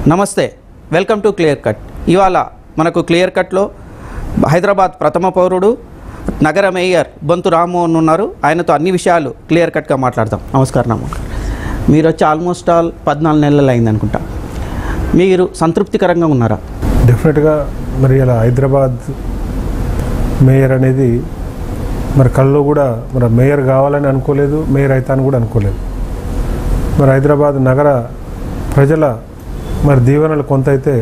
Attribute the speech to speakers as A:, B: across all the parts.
A: నమస్తే welcome to clear cut ఇవాళ మనకు క్లియర్ కట్లో హైదరాబాద్ ప్రథమ పౌరుడు నగర మేయర్ బొంతు రామ్మోహన్ ఉన్నారు ఆయనతో అన్ని విషయాలు క్లియర్ కట్గా మాట్లాడదాం నమస్కారం రామ్మోహన్ గారు. మీరు వచ్చి ఆల్మోస్ట్ ఆల్ పద్నాలుగు నెలలు అయింది అనుకుంటా మీరు సంతృప్తికరంగా ఉన్నారా
B: డెఫినెట్గా మరి ఇలా హైదరాబాద్ మేయర్ అనేది మరి కల్లో కూడా మరి మేయర్ కావాలని అనుకోలేదు మేయర్ అవుతాను కూడా అనుకోలేదు మరి హైదరాబాద్ నగర ప్రజల మరి దీవెనలు కొంత అయితే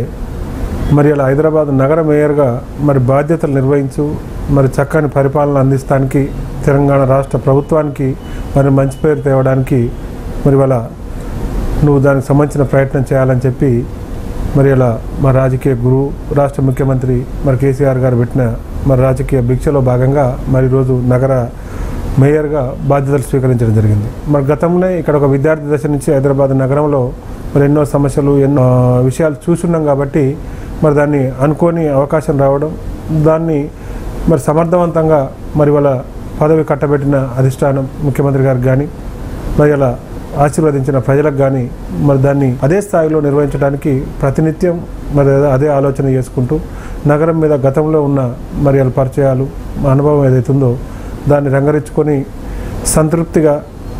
B: మరి ఇలా హైదరాబాద్ నగర మేయర్గా మరి బాధ్యతలు నిర్వహించు మరి చక్కని పరిపాలన అందిస్తానికి తెలంగాణ రాష్ట్ర ప్రభుత్వానికి మరి మంచి పేరు తేవడానికి మరి వాళ్ళ నువ్వు దానికి సంబంధించిన ప్రయత్నం చేయాలని చెప్పి మరి ఇలా మా రాజకీయ గురువు రాష్ట్ర ముఖ్యమంత్రి మరి కేసీఆర్ గారు పెట్టిన మరి రాజకీయ భిక్షలో భాగంగా మరి ఈరోజు నగర మేయర్గా బాధ్యతలు స్వీకరించడం జరిగింది మరి గతంలో ఇక్కడ ఒక విద్యార్థి దశ నుంచి హైదరాబాద్ నగరంలో మరి ఎన్నో సమస్యలు ఎన్నో విషయాలు చూస్తున్నాం కాబట్టి మరి దాన్ని అనుకోని అవకాశం రావడం దాన్ని మరి సమర్థవంతంగా మరి వాళ్ళ పదవి కట్టబెట్టిన అధిష్టానం ముఖ్యమంత్రి గారికి కానీ మరి అలా ఆశీర్వదించిన ప్రజలకు కానీ మరి దాన్ని అదే స్థాయిలో నిర్వహించడానికి ప్రతినిత్యం మరి అదే ఆలోచన చేసుకుంటూ నగరం మీద గతంలో ఉన్న మరి వాళ్ళ పరిచయాలు అనుభవం ఏదైతుందో దాన్ని రంగరించుకొని సంతృప్తిగా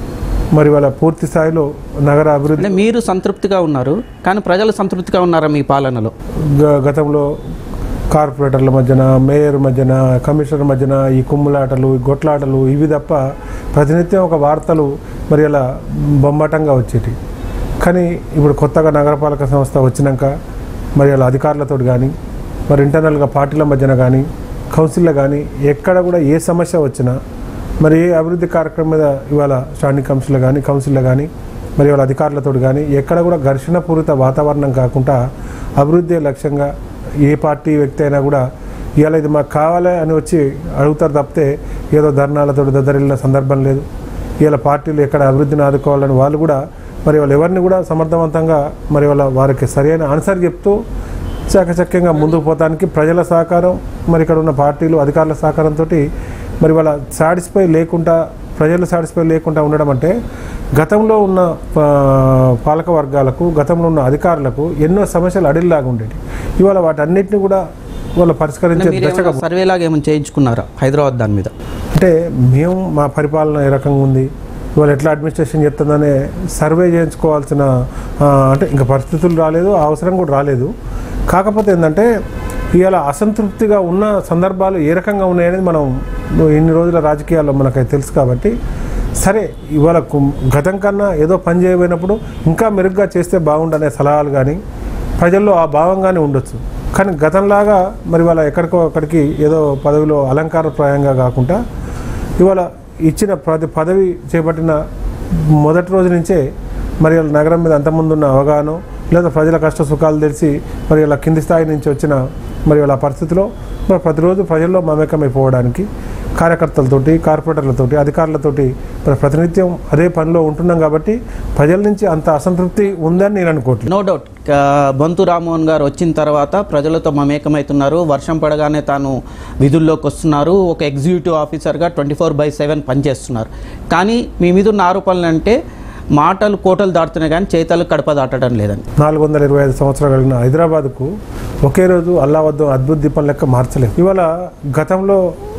B: మరి వాళ్ళ పూర్తి స్థాయిలో నగర అభివృద్ధి
A: అంటే మీరు సంతృప్తిగా ఉన్నారు కానీ ప్రజలు సంతృప్తిగా ఉన్నారా మీ పాలనలో
B: గ- గతంలో కార్పొరేటర్ల మధ్యన మేయర్ మధ్యన కమిషనర్ మధ్యన ఈ కుమ్ములాటలు ఈ గొట్లాటలు ఇవి తప్ప ప్రతినిత్యం ఒక వార్తలు మరి అలా బొమ్మటంగా వచ్చేటి కానీ ఇప్పుడు కొత్తగా నగరపాలక సంస్థ వచ్చినాక మరి అలా అధికారులతో కానీ మరి ఇంటర్నల్గా పార్టీల మధ్యన కానీ కౌన్సిల్లో కానీ ఎక్కడ కూడా ఏ సమస్య వచ్చినా మరి ఏ అభివృద్ధి కార్యక్రమం మీద ఇవాళ స్టాండింగ్ కౌన్సిల్లో కానీ కౌన్సిల్లో కానీ మరి వాళ్ళ అధికారులతో కానీ ఎక్కడ కూడా ఘర్షణపూరిత వాతావరణం కాకుండా అభివృద్ధి లక్ష్యంగా ఏ పార్టీ వ్యక్తి అయినా కూడా ఇవాళ ఇది మాకు కావాలి అని వచ్చి అడుగుతారు తప్పితే ఏదో ధర్నాలతో దద్దరిల్లిన సందర్భం లేదు ఇవాళ పార్టీలు ఎక్కడ అభివృద్ధిని ఆదుకోవాలని వాళ్ళు కూడా మరి వాళ్ళు ఎవరిని కూడా సమర్థవంతంగా మరి వాళ్ళ వారికి సరైన ఆన్సర్ చెప్తూ చాకచక్యంగా ముందుకు పోతానికి ప్రజల సహకారం మరి ఇక్కడ ఉన్న పార్టీలు అధికారుల సహకారంతో మరి వాళ్ళ సాటిస్ఫై లేకుండా ప్రజలు సాటిస్ఫై లేకుండా ఉండడం అంటే గతంలో ఉన్న ఆ, పాలక వర్గాలకు గతంలో ఉన్న అధికారులకు ఎన్నో సమస్యలు అడిల్లాగా ఉండేవి ఇవాళ వాటన్నిటిని కూడా వాళ్ళు పరిష్కరించే
A: మీరు
B: దశగా
A: సర్వే లాగా ఏమైనా చేయించుకున్నారా హైదరాబాద్ దాని మీద
B: అంటే మేము మా పరిపాలన ఏ రకంగా ఉంది ఇవాళ ఎట్లా అడ్మినిస్ట్రేషన్ చెప్తుందనే సర్వే చేయించుకోవాల్సిన ఆ, అంటే ఇంకా పరిస్థితులు రాలేదు ఆ అవసరం కూడా రాలేదు కాకపోతే ఏంటంటే ఇవాళ అసంతృప్తిగా ఉన్న సందర్భాలు ఏ రకంగా ఉన్నాయనేది మనం ఇన్ని రోజుల రాజకీయాల్లో మనకైతే తెలుసు కాబట్టి సరే ఇవాళ కు- గతం కన్నా ఏదో పని చేయబోయినప్పుడు ఇంకా మెరుగ్గా చేస్తే బాగుండనే సలహాలు కానీ ప్రజల్లో ఆ భావంగానే ఉండొచ్చు కానీ గతంలాగా మరి వాళ్ళ ఎక్కడికో అక్కడికి ఏదో పదవిలో అలంకారప్రాయంగా కాకుండా ఇవాళ ఇచ్చిన ప్రతి పదవి చేపట్టిన మొదటి రోజు నుంచే మరి వాళ్ళ నగరం మీద అంతకుముందు ఉన్న అవగాహన లేదా ప్రజల కష్ట సుఖాలు తెలిసి మరి వాళ్ళ కింది స్థాయి నుంచి వచ్చిన మరి వాళ్ళ పరిస్థితిలో మరి ప్రతిరోజు ప్రజల్లో మమేకమైపోవడానికి కార్యకర్తలతోటి కార్పొరేటర్లతోటి అధికారులతోటి మరి ప్రతినిత్యం అదే పనిలో ఉంటున్నాం కాబట్టి ప్రజల నుంచి అంత అసంతృప్తి ఉందని నేను అనుకోవట్లేదు
A: నో డౌట్ బొంతు రామ్మోహన్ గారు వచ్చిన తర్వాత ప్రజలతో మమేకమవుతున్నారు వర్షం పడగానే తాను విధుల్లోకి వస్తున్నారు ఒక ఎగ్జిక్యూటివ్ ఆఫీసర్గా ట్వంటీ ఫోర్ బై సెవెన్ పనిచేస్తున్నారు కానీ మీ మీద ఉన్న ఆరోపణలు అంటే మాటలు కోటలు దాటుతున్నాయి కానీ చేతలు కడప దాటడం లేదని
B: నాలుగు వందల ఇరవై ఐదు సంవత్సరాలు కలిగిన హైదరాబాద్కు ఒకే రోజు అల్లావద్దు అద్భుత దీపం లెక్క మార్చలేము ఇవాళ గతంలో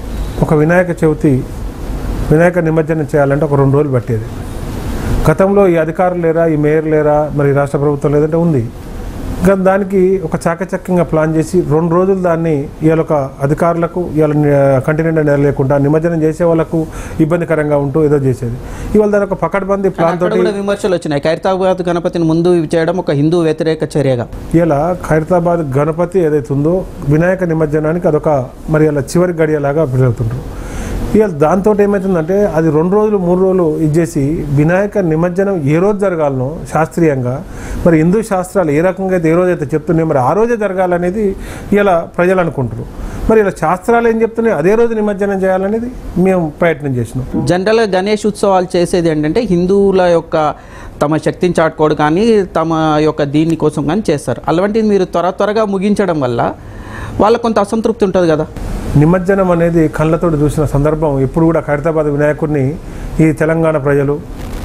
B: ఒక వినాయక చవితి వినాయక నిమజ్జనం చేయాలంటే ఒక రెండు రోజులు పట్టేది గతంలో ఈ అధికారులు లేరా ఈ మేయర్ లేరా మరి ఈ రాష్ట్ర ప్రభుత్వం లేదంటే ఉంది ఇంకా దానికి ఒక చాకచక్యంగా ప్లాన్ చేసి రెండు రోజులు దాన్ని ఇవాళ ఒక అధికారులకు ఇవాళ కంటి నిండా నెల లేకుండా నిమజ్జనం చేసే వాళ్ళకు ఇబ్బందికరంగా ఉంటూ ఏదో చేసేది ఇవాళ దాని ఒక పకడ్బందీ ప్లాన్
A: అక్కడ
B: తోటి
A: కూడా విమర్శలు వచ్చినాయి ఖైరతాబాద్ గణపతిని ముందు చేయడం ఒక హిందూ వ్యతిరేక చర్యగా
B: ఇలా ఖైరతాబాద్ గణపతి ఏదైతే ఉందో వినాయక నిమజ్జనానికి అదొక మరి అలా చివరి గడియలాగా పిలుతుంటారు ఇవాళ దాంతో ఏమవుతుందంటే అది రెండు రోజులు మూడు రోజులు ఇచ్చేసి వినాయక నిమజ్జనం ఏ రోజు జరగాలనో శాస్త్రీయంగా మరి హిందూ శాస్త్రాలు ఏ రకంగా అయితే ఏ రోజు అయితే చెప్తున్నాయో మరి ఆ రోజే జరగాలనేది ఇలా ప్రజలు అనుకుంటారు మరి ఇలా శాస్త్రాలు ఏం చెప్తున్నాయి అదే రోజు నిమజ్జనం చేయాలనేది మేము ప్రయత్నం చేసినాం
A: జనరల్గా గణేష్ ఉత్సవాలు చేసేది ఏంటంటే హిందువుల యొక్క తమ శక్తిని చాటుకోవడం కానీ తమ యొక్క దీని కోసం కానీ చేస్తారు అలాంటిది మీరు త్వర త్వరగా ముగించడం వల్ల వాళ్ళకు కొంత అసంతృప్తి ఉంటుంది కదా
B: నిమజ్జనం అనేది కళ్ళతోటి చూసిన సందర్భం ఎప్పుడు కూడా ఖైరతాబాద్ వినాయకుడిని ఈ తెలంగాణ ప్రజలు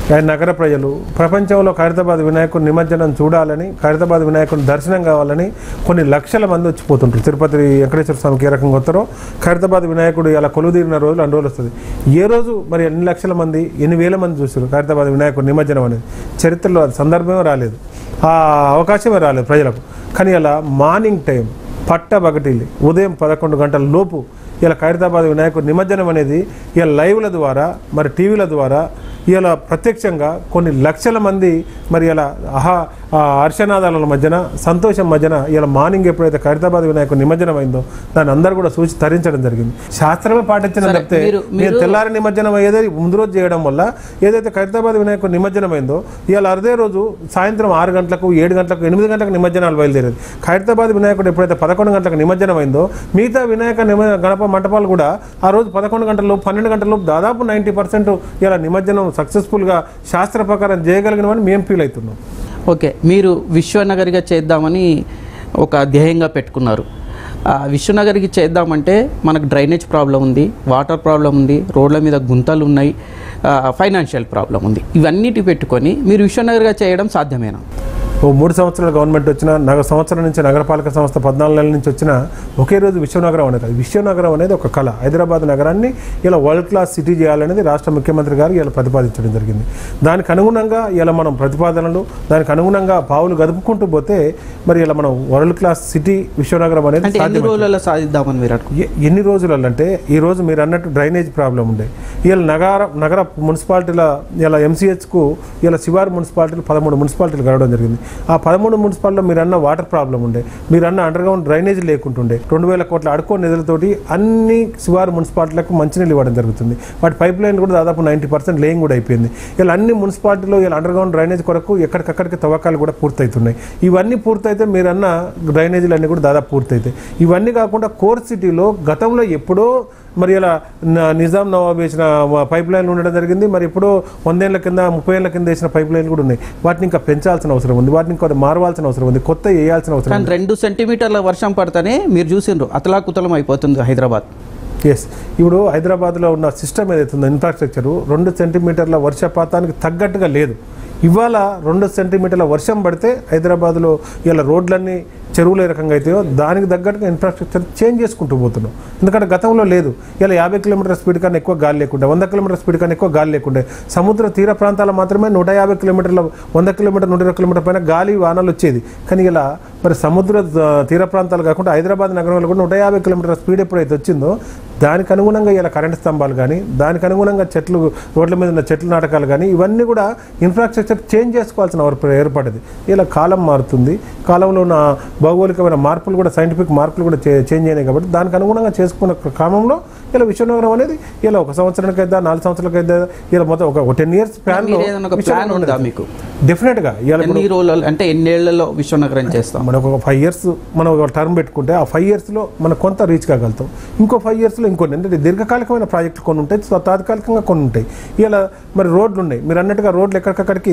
B: ఆయన నగర ప్రజలు ప్రపంచంలో ఖైరతాబాద్ వినాయకుడి నిమజ్జనం చూడాలని ఖైరతాబాద్ వినాయకుడి దర్శనం కావాలని కొన్ని లక్షల మంది వచ్చిపోతుంటారు తిరుపతి వెంకటేశ్వర స్వామికి ఏ రకంగా వస్తారో ఖైరతాబాద్ వినాయకుడు ఇలా కొలుదీరిన రోజులు అన్ని రోజులు వస్తుంది ఏ రోజు మరి ఎన్ని లక్షల మంది ఎన్ని వేల మంది చూసారు ఖైరతాబాద్ వినాయకుడి నిమజ్జనం అనేది చరిత్రలో అది సందర్భమే రాలేదు ఆ అవకాశమే రాలేదు ప్రజలకు కానీ ఇలా మార్నింగ్ టైం పట్టబగటిల్లి ఉదయం పదకొండు గంటల లోపు ఇలా ఖైరతాబాద్ వినాయకుడి నిమజ్జనం అనేది ఇలా లైవ్ల ద్వారా మరి టీవీల ద్వారా ఇలా ప్రత్యక్షంగా కొన్ని లక్షల మంది మరి ఇలా ఆహా ఆ హర్షనాదాల మధ్యన సంతోషం మధ్యన ఇలా మార్నింగ్ ఎప్పుడైతే ఖైరతాబాద్ వినాయకుడి నిమజ్జనం అయిందో దాన్ని అందరూ కూడా సూచి తరించడం జరిగింది శాస్త్రమే పాటించిన
A: సరే,
B: తప్పితే
A: మీరు-
B: మీరు తెల్లారి నిమజ్జనం అయ్యేది ముందు రోజు చేయడం వల్ల ఏదైతే ఖైరతాబాద్ వినాయకుడు నిమజ్జనం అయిందో ఇవాళ అదే రోజు సాయంత్రం ఆరు గంటలకు ఏడు గంటలకు ఎనిమిది గంటలకు నిమజ్జనాలు బయలుదేరేది ఖైరతాబాద్ వినాయకుడు ఎప్పుడైతే పదకొండు గంటలకు నిమజ్జనం అయిందో మిగతా వినాయక నిమ గణప మంటపాలు కూడా ఆ రోజు పదకొండు గంటల్లో పన్నెండు గంటల్లో దాదాపు నైంటీ పర్సెంట్ ఇలా నిమజ్జనం సక్సెస్ఫుల్గా శాస్త్ర ప్రకారం చేయగలిగినవని మేము ఫీల్ అవుతున్నాం
A: ఓకే మీరు విశ్వనగరిగా చేద్దామని ఒక ధ్యేయంగా పెట్టుకున్నారు ఆ విశ్వనగరికి చేద్దామంటే మనకు డ్రైనేజ్ ప్రాబ్లం ఉంది వాటర్ ప్రాబ్లం ఉంది రోడ్ల మీద గుంతలు ఉన్నాయి ఫైనాన్షియల్ ప్రాబ్లం ఉంది ఇవన్నిటి పెట్టుకొని మీరు విశ్వనగర్గా చేయడం సాధ్యమేనా
B: ఓ మూడు సంవత్సరాల గవర్నమెంట్ వచ్చిన నగర సంవత్సరం నుంచి నగరపాలక సంస్థ పద్నాలుగు నెలల నుంచి వచ్చిన ఒకే రోజు విశ్వనగరం అనేది కాదు. విశ్వనగరం అనేది ఒక కళ హైదరాబాద్ నగరాన్ని ఇలా వరల్డ్ క్లాస్ సిటీ చేయాలనేది రాష్ట్ర ముఖ్యమంత్రి గారు ఇలా ప్రతిపాదించడం జరిగింది దానికి అనుగుణంగా ఇలా మనం ప్రతిపాదనలు దానికి అనుగుణంగా పావులు గదుపుకుంటూ పోతే మరి ఇలా మనం వరల్డ్ క్లాస్ సిటీ విశ్వనగరం అనేది
A: అంటే ఎన్ని
B: సాధ్యమవుతుంది.
A: రోజులలో సాధిద్దామని మీరు అనుకుంటున్నారు
B: ఎ- ఎన్ని రోజులలో అంటే ఈ రోజు మీరు అన్నట్టు డ్రైనేజ్ ప్రాబ్లం ఉండే ఇలా నగర నగర మున్సిపాలిటీల ఇలా ఎంసీహెచ్కు ఇలా శివారు మున్సిపాలిటీలు పదమూడు మున్సిపాలిటీలు కలవడం జరిగింది ఆ పదమూడు మున్సిపాలిటీలో మీరు అన్న వాటర్ ప్రాబ్లం ఉండే మీరు అన్న అండర్ గ్రౌండ్ డ్రైనేజ్ లేకుంటుండే రెండు వేల కోట్ల అడుకో నిధులతోటి అన్ని శివారు మున్సిపాలిటీలకు మంచినీళ్ళు ఇవ్వడం జరుగుతుంది వాటి పైప్ లైన్ కూడా దాదాపు నైంటీ పర్సెంట్ లేయింగ్ కూడా అయిపోయింది ఇలా అన్ని మున్సిపాలిటీలో ఇలా అండర్ గ్రౌండ్ డ్రైనేజ్ కొరకు ఎక్కడికక్కడికి తవ్వకాలు కూడా పూర్తవుతున్నాయి ఇవన్నీ పూర్తయితే మీరు అన్న డ్రైనేజీలు అన్నీ కూడా దాదాపు పూర్తయితాయి ఇవన్నీ కాకుండా కోర్ సిటీలో గతంలో ఎప్పుడో మరి ఇలా న- నిజాం నవాబ్ వేసిన పైప్ లైన్లు ఉండడం జరిగింది మరి ఇప్పుడు వందేళ్ల కింద ముప్పై ఏళ్ల కింద వేసిన పైప్ లైన్లు కూడా ఉన్నాయి వాటిని ఇంకా పెంచాల్సిన అవసరం ఉంది వాటిని ఇంకా మారవాల్సిన అవసరం ఉంది కొత్త వేయాల్సిన అవసరం
A: కానీ రెండు సెంటీమీటర్ల వర్షం పడితేనే మీరు చూసిండ్రు అతలాకుతలం అయిపోతుంది హైదరాబాద్
B: ఎస్ ఇప్పుడు హైదరాబాద్లో ఉన్న సిస్టమ్ ఏదైతే ఉందో ఇన్ఫ్రాస్ట్రక్చరు రెండు సెంటీమీటర్ల వర్షపాతానికి తగ్గట్టుగా లేదు ఇవాళ రెండు సెంటీమీటర్ల వర్షం పడితే హైదరాబాద్లో ఇలా రోడ్లన్నీ చెరువులు ఏ రకంగా అవుతాయో దానికి తగ్గట్టుగా ఇన్ఫ్రాస్ట్రక్చర్ చేంజ్ చేసుకుంటూ పోతున్నాం ఎందుకంటే గతంలో లేదు ఇలా యాభై కిలోమీటర్ స్పీడ్ కన్నా ఎక్కువ గాలి లేకుండా వంద కిలోమీటర్ స్పీడ్ కన్నా ఎక్కువ గాలి లేకుండా సముద్ర తీర ప్రాంతాల మాత్రమే నూట యాభై కిలోమీటర్ల వంద కిలోమీటర్ నూట ఇరవై కిలోమీటర్ పైన గాలి వానలు వచ్చేది కానీ ఇలా మరి సముద్ర ఆ, తీర ప్రాంతాలు కాకుండా హైదరాబాద్ నగరంలో కూడా నూట యాభై కిలోమీటర్ల స్పీడ్ ఎప్పుడైతే వచ్చిందో దానికి అనుగుణంగా ఇలా కరెంట్ స్తంభాలు కానీ దానికి అనుగుణంగా చెట్లు రోడ్ల మీద ఉన్న చెట్లు నాటకాలు కానీ ఇవన్నీ కూడా ఇన్ఫ్రాస్ట్రక్చర్ చేంజ్ చేసుకోవాల్సిన అవసరం ఏర్పడింది ఇలా కాలం మారుతుంది కాలంలో ఉన్న భౌగోళికమైన మార్పులు కూడా సైంటిఫిక్ మార్పులు కూడా చే- చేంజ్ అయినాయి కాబట్టి దానికి అనుగుణంగా చేసుకున్న క్రమంలో ఇలా విశ్వనగరం అనేది ఇలా ఒక సంవత్సరానికి అయిద్దా నాలుగు సంవత్సరాలకి అయిద్దా ఇలా మొత్తం ఒక టెన్ ఇయర్స్ ప్లాన్
A: మీరు ఏదైనా ఒక ప్లాన్ ఉందా మీకు
B: డెఫినెట్గా ఇలా
A: ఎన్ని రోజులు అంటే ఎన్నేళ్లలో విశ్వనగరం చేస్తాం
B: మనం ఒక ఫైవ్ ఇయర్స్ మనం ఒక టర్మ్ పెట్టుకుంటే ఆ ఫైవ్ ఇయర్స్లో మనం కొంత రీచ్ కాగలుగుతాం ఇంకో ఫైవ్ ఇయర్స్లో ఇంకొన్ని అంటే దీర్ఘకాలికమైన ప్రాజెక్టులు కొన్ని ఉంటాయి తా- తాత్కాలికంగా కొన్ని ఉంటాయి ఇలా మరి రోడ్లు ఉన్నాయి మీరు అన్నట్టుగా రోడ్లు ఎక్కడికక్కడికి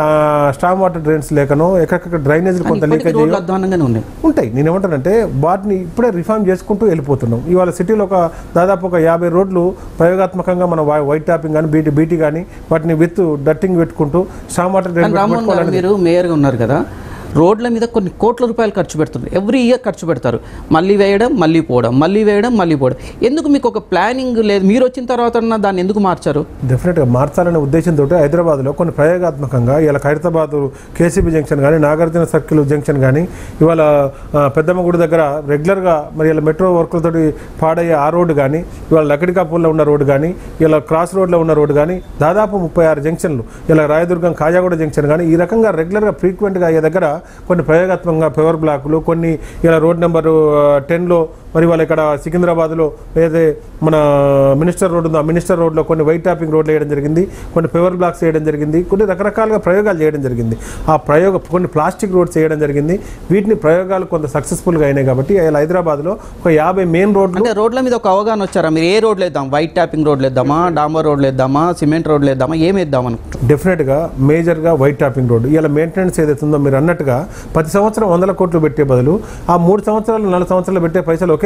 B: స్టామ్ వాటర్ డ్రైన్స్ లేకనో ఎక్కడికక్కడ డ్రైనేజీలు కొంత
A: ఇప్పటికీ
B: లీకేజ్
A: రోడ్లు అధ్వానంగానే ఉన్నాయి
B: ఉంటాయి నేను ఏమంటానంటే వాటిని ఇప్పుడే రిఫార్మ్ చేసుకుంటూ వెళ్ళిపోతున్నాం ఇవాళ సిటీలో ఒక దాదాపు ఒక యాభై రోడ్లు ప్రయోగాత్మకంగా మనం వై- వైట్ టాపింగ్ కానీ బీటీ బీటీ కానీ వాటిని విత్ డట్టింగ్ పెట్టుకుంటూ స్టామ్ వాటర్ డ్రైన్
A: కానీ రామ్మోహన్ గారు మీరు మేయర్గా ఉన్నారు కదా రోడ్ల మీద కొన్ని కోట్ల రూపాయలు ఖర్చు పెడుతున్నారు ఎవ్రీ ఇయర్ ఖర్చు పెడతారు మళ్ళీ వేయడం మళ్ళీ పోవడం మళ్ళీ వేయడం మళ్ళీ పోవడం ఎందుకు మీకు ఒక ప్లానింగ్ లేదు మీరు వచ్చిన తర్వాత దాన్ని ఎందుకు మార్చారు
B: డెఫినెట్గా మార్చాలనే ఉద్దేశంతో హైదరాబాద్లో కొన్ని ప్రయోగాత్మకంగా ఇలా ఖైరతాబాద్ కేసీబీ జంక్షన్ కానీ నాగార్జున సర్కిల్ జంక్షన్ కానీ ఇవాళ ఆ, పెద్దమ్మ గుడి దగ్గర రెగ్యులర్గా మరి ఇలా మెట్రో వర్కులతోటి పాడయ్యే ఆ రోడ్డు కానీ ఇవాళ లకడికాపూర్లో ఉన్న రోడ్డు కానీ ఇలా క్రాస్ రోడ్లో ఉన్న రోడ్డు కానీ దాదాపు ముప్పై ఆరు జంక్షన్లు ఇలా రాయదుర్గం కాజాగూడ జంక్షన్ కానీ ఈ రకంగా రెగ్యులర్గా ఫ్రీక్వెంట్గా అయ్యే దగ్గర కొన్ని ప్రయోగాత్మకంగా పవర్ బ్లాకులు కొన్ని ఇలా రోడ్ నెంబర్ టెన్లో మరి వాళ్ళ ఇక్కడ సికింద్రాబాద్లో ఏదైతే మన మినిస్టర్ రోడ్ ఉందో ఆ మినిస్టర్ రోడ్లో కొన్ని వైట్ టాపింగ్ రోడ్లు వేయడం జరిగింది కొన్ని పవర్ బ్లాక్స్ వేయడం జరిగింది కొన్ని రకరకాలుగా ప్రయోగాలు చేయడం జరిగింది ఆ ప్రయోగ కొన్ని ప్లాస్టిక్ రోడ్స్ వేయడం జరిగింది వీటిని ప్రయోగాలు కొంత సక్సెస్ఫుల్గా అయినాయి కాబట్టి ఇలా హైదరాబాద్లో ఒక యాభై మెయిన్ రోడ్లు
A: అంటే రోడ్ల మీద ఒక అవగాహన వచ్చారా మీరు ఏ రోడ్లు వేద్దాం వైట్ ట్యాపింగ్ రోడ్లు వేద్దామా డాంబర్ రోడ్లు వేద్దామా సిమెంట్ రోడ్లు వేద్దామా ఏం వేద్దాం అనుకుంటున్నారు
B: డెఫినెట్గా మేజర్గా వైట్ టాపింగ్ రోడ్డు ఇలా మెయింటెనెన్స్ ఏదైతే ఉందో మీరు అన్నట్టుగా ప్రతి సంవత్సరం వందల కోట్లు పెట్టే బదులు ఆ మూడు సంవత్సరాలు నాలుగు సంవత్సరాలు పెట్టే పైసలు ఒకే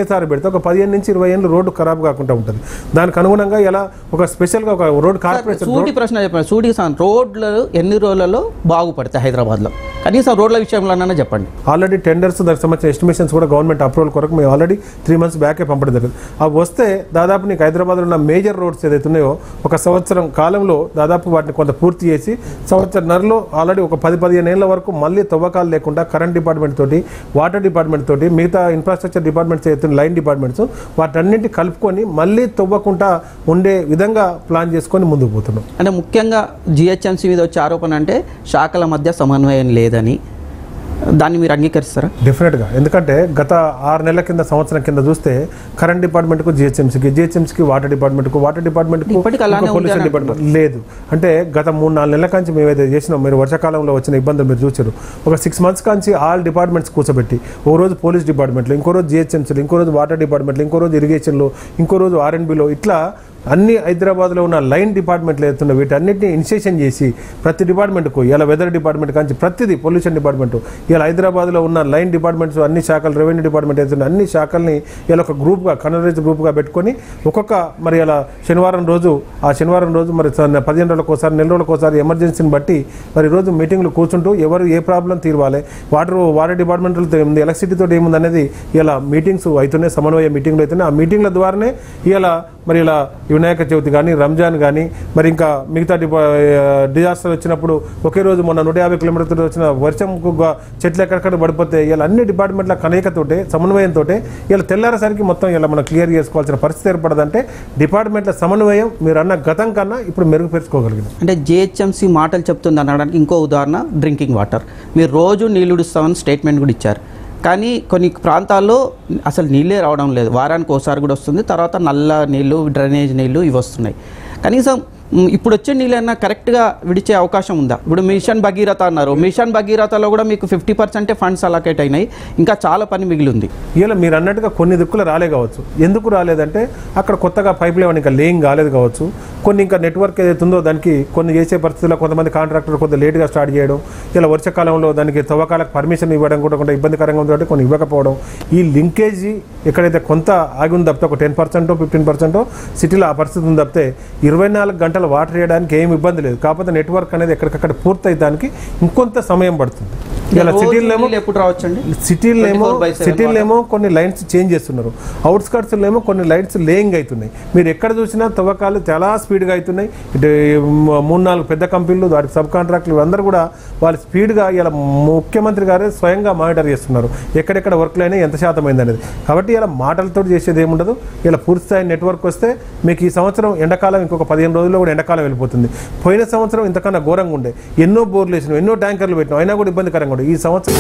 B: ఒకేసారి పెడితే ఒక పదిహేను నుంచి ఇరవై ఏళ్ళు రోడ్డు ఖరాబ్ కాకుండా ఉంటుంది దానికి అనుగుణంగా ఇలా ఒక స్పెషల్గా ఒక రోడ్ కార్పొరేషన్
A: సూటి ప్రశ్న చెప్పండి సూటికి సార్ రోడ్లు ఎన్ని రోజులలో బాగుపడతాయి హైదరాబాద్లో కనీసం రోడ్ల విషయంలోనైనా చెప్పండి
B: ఆల్రెడీ టెండర్స్ దానికి సంబంధించిన ఎస్టిమేషన్స్ కూడా గవర్నమెంట్ అప్రూవల్ కొరకు మేము ఆల్రెడీ త్రీ మంత్స్ బ్యాకే పంపడం జరిగింది అవి వస్తే దాదాపు నీకు హైదరాబాద్లో ఉన్న మేజర్ రోడ్స్ ఏదైతే ఉన్నాయో ఒక సంవత్సరం కాలంలో దాదాపు వాటిని కొంత పూర్తి చేసి సంవత్సరంన్నరలో ఆల్రెడీ ఒక పది పదిహేను ఏళ్ళ వరకు మళ్ళీ తవ్వకాలు లేకుండా కరెంట్ డిపార్ట్మెంట్ తోటి వాటర్ డిపార్ట్మెంట్ తోటి మిగతా ఇన్ఫ్రాస్ట్రక్చర్ డిపార్ట్మెంట్స్ ఏదైతే లైన్ డిపార్ట్మెంట్స్ వాటన్నింటి కలుపుకొని మళ్ళీ తవ్వకుండా ఉండే విధంగా ప్లాన్ చేసుకొని ముందుకు పోతున్నాం
A: అంటే ముఖ్యంగా జిహెచ్ఎంసీ మీద వచ్చే ఆరోపణ అంటే శాఖల మధ్య సమన్వయం లేదని దాన్ని మీరు అంగీకరిస్తారా
B: డెఫినెట్గా ఎందుకంటే గత ఆరు నెలల కింద సంవత్సరం కింద చూస్తే కరెంట్ డిపార్ట్మెంట్కు జిహెచ్ఎంసీకి జిహెచ్ఎంసీకి వాటర్ డిపార్ట్మెంట్కు వాటర్ డిపార్ట్మెంట్కు
A: ఇప్పటికీ అలానే ఉంది
B: పొల్యూషన్
A: అని
B: డిపార్ట్మెంట్ లేదు అంటే గత మూడు నాలుగు నెలల కాంచి మేము ఏదైతే చేసినాం మీరు వర్షాకాలంలో వచ్చిన ఇబ్బందులు మీరు చూసారు ఒక సిక్స్ మంత్స్ కాంచి ఆల్ డిపార్ట్మెంట్స్ కూర్చోబెట్టి ఓ రోజు పోలీస్ డిపార్ట్మెంట్లో ఇంకో రోజు జిహెచ్ఎంసీలో ఇంకో రోజు వాటర్ డిపార్ట్మెంట్లో ఇంకో రోజు ఇరిగేషన్లో ఇంకో రోజు ఆర్ఎండ్బిలో ఇట్లా అన్ని హైదరాబాద్లో ఉన్న లైన్ డిపార్ట్మెంట్లు ఏదైతున్న వీటన్నిటిని ఇనిషియేషన్ చేసి ప్రతి డిపార్ట్మెంట్కు ఇలా వెదర్ డిపార్ట్మెంట్ కాంచి ప్రతిదీ పొల్యూషన్ డిపార్ట్మెంట్ ఇలా హైదరాబాద్లో ఉన్న లైన్ డిపార్ట్మెంట్స్ అన్ని శాఖలు రెవెన్యూ డిపార్ట్మెంట్ ఏదైతే అన్ని శాఖల్ని ఇలా ఒక గ్రూప్గా కన్వరైజ్ గ్రూప్గా పెట్టుకొని ఒక్కొక్క మరి ఇలా శనివారం రోజు ఆ శనివారం రోజు మరి స- పదిహేను రోజులకు ఒకసారి నెల రోజులకు ఒకసారి ఎమర్జెన్సీని బట్టి మరి రోజు మీటింగ్లు కూర్చుంటూ ఎవరు ఏ ప్రాబ్లం తీరవాలి వాటర్ వాటర్ డిపార్ట్మెంట్లో ఏముంది ఎలక్ట్రిసిటీతో ఏముంది అనేది ఇలా మీటింగ్స్ అవుతున్నాయి సమన్వయ మీటింగ్లు అవుతున్నాయి ఆ మీటింగ్ల ద్వారానే ఇలా మరి ఇలా వినాయక చవితి కానీ రంజాన్ కానీ మరి ఇంకా మిగతా డిపా డిజాస్టర్ వచ్చినప్పుడు ఒకే రోజు మొన్న నూట యాభై కిలోమీటర్లు వచ్చిన వర్షం చెట్లు ఎక్కడెక్కడ పడిపోతే ఇలా అన్ని డిపార్ట్మెంట్ల కలయికతోటే సమన్వయంతో ఇలా తెల్లారేసరికి మొత్తం ఇలా మనం క్లియర్ చేసుకోవాల్సిన పరిస్థితి ఏర్పడదంటే డిపార్ట్మెంట్ల సమన్వయం మీరు అన్న గతం కన్నా ఇప్పుడు మెరుగుపరుచుకోగలిగింది
A: అంటే జిహెచ్ఎంసీ మాటలు చెప్తుంది అనడానికి ఇంకో ఉదాహరణ డ్రింకింగ్ వాటర్ మీరు రోజు నీళ్లు ఇస్తామని స్టేట్మెంట్ కూడా ఇచ్చారు కానీ కొన్ని ప్రాంతాల్లో అసలు నీళ్ళే రావడం లేదు వారానికి ఒకసారి కూడా వస్తుంది తర్వాత నల్ల నీళ్ళు డ్రైనేజ్ నీళ్ళు ఇవి వస్తున్నాయి కనీసం మ్, ఇప్పుడు వచ్చే నీళ్ళైనా కరెక్ట్గా విడిచే అవకాశం ఉందా ఇప్పుడు మిషన్ భగీరథ అన్నారు మిషన్ భగీరథలో కూడా మీకు ఫిఫ్టీ పర్సెంటే ఫండ్స్ అలకేట్ అయినాయి ఇంకా చాలా పని మిగిలి ఉంది
B: ఇలా మీరు అన్నట్టుగా కొన్ని దిక్కులు రాలే కావచ్చు ఎందుకు రాలేదంటే అక్కడ కొత్తగా పైప్ లైన్ ఇంకా లేయింగ్ కాలేదు కావచ్చు కొన్ని ఇంకా నెట్వర్క్ ఏదైతే ఉందో దానికి కొన్ని చేసే పరిస్థితుల్లో కొంతమంది కాంట్రాక్టర్ కొంత లేట్గా స్టార్ట్ చేయడం ఇలా వర్షాకాలంలో దానికి తవ్వకాలకు పర్మిషన్ ఇవ్వడం కూడా కొంత ఇబ్బందికరంగా ఉంది కాబట్టి కొన్ని ఇవ్వకపోవడం ఈ లింకేజీ ఎక్కడైతే కొంత ఆగి ఉంది తప్పితే ఒక టెన్ పర్సెంటో ఫిఫ్టీన్ పర్సెంటో సిటీలో ఆ పరిస్థితి ఉంది తప్పితే ఇరవై నాలుగు గంటలు వాటర్ వేయడానికి ఏం ఇబ్బంది లేదు కాకపోతే నెట్వర్క్ అనేది ఎక్కడికక్కడ పూర్తయి దానికి ఇంకొంత సమయం పడుతుంది ఇలా
A: రోజు
B: సిటీలో ఏమో
A: నీళ్ళు ఎప్పుడు రావచ్చండి
B: సిటీలో ఏమో
A: 24 by 7
B: సిటీలో ఏమో కొన్ని లైన్స్ చేంజ్ చేస్తున్నారు అవుట్స్కట్స్ ఏమో కొన్ని లైన్స్ లేయింగ్ అవుతున్నాయి మీరు ఎక్కడ చూసినా తవ్వకాలు చాలా స్పీడ్గా అవుతున్నాయి ఇటు మ- మూడు నాలుగు పెద్ద కంపెనీలు వాటి సబ్ కాంట్రాక్టులు అందరూ కూడా వాళ్ళు స్పీడ్గా ఇలా ముఖ్యమంత్రి గారే స్వయంగా మానిటర్ చేస్తున్నారు ఎక్కడెక్కడ వర్క్లు అయినా ఎంత శాతం అయింది అనేది కాబట్టి ఇలా మాటలతో చేసేది ఏముండదు ఇలా పూర్తి స్థాయి నెట్వర్క్ వస్తే మీకు ఈ సంవత్సరం ఎండాకాలం ఇంకొక పదిహేను రోజుల్లో కూడా ఎండాకాలం వెళ్ళిపోతుంది పోయిన సంవత్సరం ఇంతకన్నా ఘోరంగా ఉండే ఎన్నో బోర్లు వేసినాం ఎన్నో ట్యాంకర్లు పెట్టినాం అయినా కూడా ఇబ్బందికరంగా ఉండే ఈ సంవత్సరం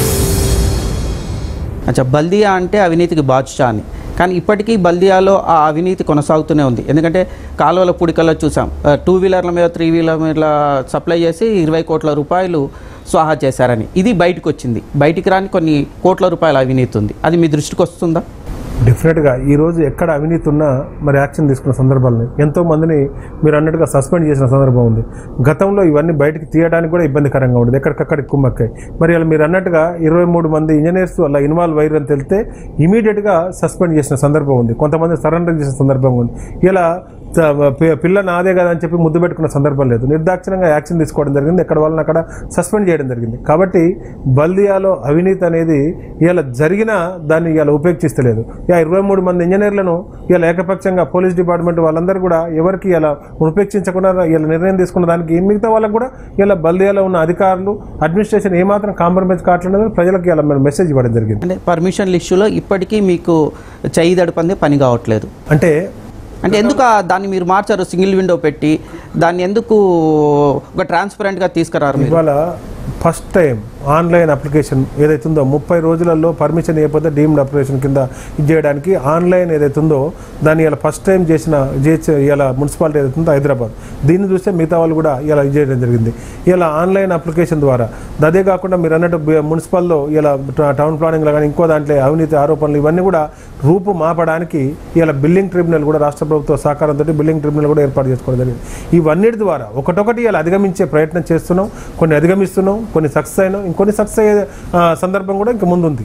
A: అచ్చా బల్దియా అంటే అవినీతికి బాద్షా అని కానీ ఇప్పటికీ బల్దియాలో ఆ అవినీతి కొనసాగుతూనే ఉంది ఎందుకంటే కాలువల పుడికల్లో చూసాం ఆ, టూ వీలర్ల మీద త్రీ వీలర్ మీద సప్లై చేసి ఇరవై కోట్ల రూపాయలు స్వాహా చేశారని ఇది బయటకు వచ్చింది బయటికి రాని కొన్ని కోట్ల రూపాయల అవినీతి ఉంది అది మీ దృష్టికి వస్తుందా
B: డెఫినెట్గా ఈ రోజు ఎక్కడ అవినీతి ఉన్నా మరి యాక్షన్ తీసుకున్న సందర్భాలని ఎంతో మందిని మీరు అన్నట్టుగా సస్పెండ్ చేసిన సందర్భం ఉంది గతంలో ఇవన్నీ బయటకు తీయడానికి కూడా ఇబ్బందికరంగా ఉండేది ఎక్కడికక్కడ కుమ్మక్కాయి మరి అలా మీరు అన్నట్టుగా ఇరవై మూడు మంది ఇంజనీర్స్ అలా ఇన్వాల్వ్ అయ్యారు అని తెలితే ఇమీడియట్గా సస్పెండ్ చేసిన సందర్భం ఉంది కొంతమంది సరెండర్ చేసిన సందర్భం ఉంది ఇలా త- పి- పిల్ల నాదే కదా అని చెప్పి ముద్దు పెట్టుకున్న సందర్భం లేదు నిర్దాక్షిణంగా యాక్షన్ తీసుకోవడం జరిగింది ఎక్కడ వాళ్ళని అక్కడ సస్పెండ్ చేయడం జరిగింది కాబట్టి బల్దియాలో అవినీతి అనేది ఇలా జరిగినా దాన్ని ఇలా ఉపేక్షిస్తలేదు ఇలా ఇరవై మూడు మంది ఇంజనీర్లను ఇలా ఏకపక్షంగా పోలీస్ డిపార్ట్మెంట్ వాళ్ళందరూ కూడా ఎవరికి ఇలా ఉపేక్షించకుండా ఇలా నిర్ణయం తీసుకున్న దానికి మిగతా వాళ్ళకు కూడా ఇలా బల్దియాలో ఉన్న అధికారులు అడ్మినిస్ట్రేషన్ ఏమాత్రం కాంప్రమైజ్ కావట్లేదు ప్రజలకు ఇలా మెసేజ్ ఇవ్వడం జరిగింది
A: అంటే పర్మిషన్ లిస్టులో ఇప్పటికీ మీకు చేయి దడపందే పని కావట్లేదు
B: అంటే
A: అంటే ఎందుకు ఆ దాన్ని మీరు మార్చారు సింగిల్ విండో పెట్టి దాన్ని ఎందుకు ఒక ట్రాన్స్పరెంట్గా తీసుకురారు మీరు
B: ఇవాళ ఫస్ట్ టైం ఆన్లైన్ అప్లికేషన్ ఏదైతే ఉందో ముప్పై రోజులలో పర్మిషన్ ఇవ్వకపోతే డీమ్డ్ అప్లికేషన్ కింద ఇది చేయడానికి ఆన్లైన్ ఏదైతే ఉందో దాన్ని ఇలా ఫస్ట్ టైం చేసిన చేసే ఇలా మున్సిపాలిటీ ఏదైతే ఉందో హైదరాబాద్ దీన్ని చూస్తే మిగతా వాళ్ళు కూడా ఇలా ఇది చేయడం జరిగింది ఇలా ఆన్లైన్ అప్లికేషన్ ద్వారా అదే కాకుండా మీరు అన్నట్టు బి- మున్సిపల్లో ఇలా ట- టౌన్ ప్లానింగ్లో కానీ ఇంకో దాంట్లో అవినీతి ఆరోపణలు ఇవన్నీ కూడా రూపు మాపడానికి ఇలా బిల్డింగ్ ట్రిబ్యునల్ కూడా రాష్ట్ర ప్రభుత్వ సహకారంతో బిల్డింగ్ ట్రిబ్యునల్ కూడా ఏర్పాటు చేసుకోవడం జరిగింది ఇవన్నిటి ద్వారా ఒకటొకటి ఇలా అధిగమించే ప్రయత్నం చేస్తున్నాం కొన్ని అధిగమిస్తున్నాం కొన్ని సక్సెస్ అయినాం ఇంకొన్ని సక్సెస్ అయ్యే ఆ, సందర్భం కూడా ఇంక ముందుంది